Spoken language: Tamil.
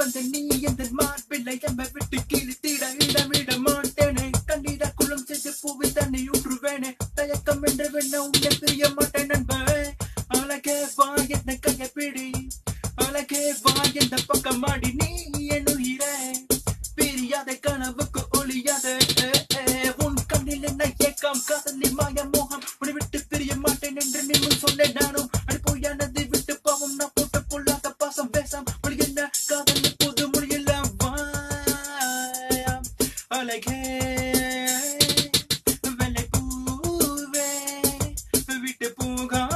வந்த நீ எந்த மார்பிள்ளை எம்ம விட்டு கிழித்திட இடமிட மாட்டேனே கண்ணீர குளம் செய்து பூவில் தண்ணி ஊற்றுவேனே தயக்கம் என்று வெண்ண உன்னை பிரிய மாட்டேன் நண்பே அழகே வா என்ன கைய பிடி அழகே வா எந்த பக்கம் மாடி நீ என் உயிரே பிரியாத கனவுக்கு ஒளியாத ஏ, ஏ, உன் கண்ணில் என்ன ஏக்கம் காதலில் மாய மோகம் உன்னை விட்டு பிரிய மாட்டேன் என்று நீ முன் சொன்னேன் நானும் அனுப்போயானது விட்டு பாவம் நான் போட்டு கொள்ளாத பாசம் பேசாம் மொழி என்ன காதல் எப்போது மொழியெல்லாம் வாயாம் அழகே வெள்ளை பூவே விட்டு போகா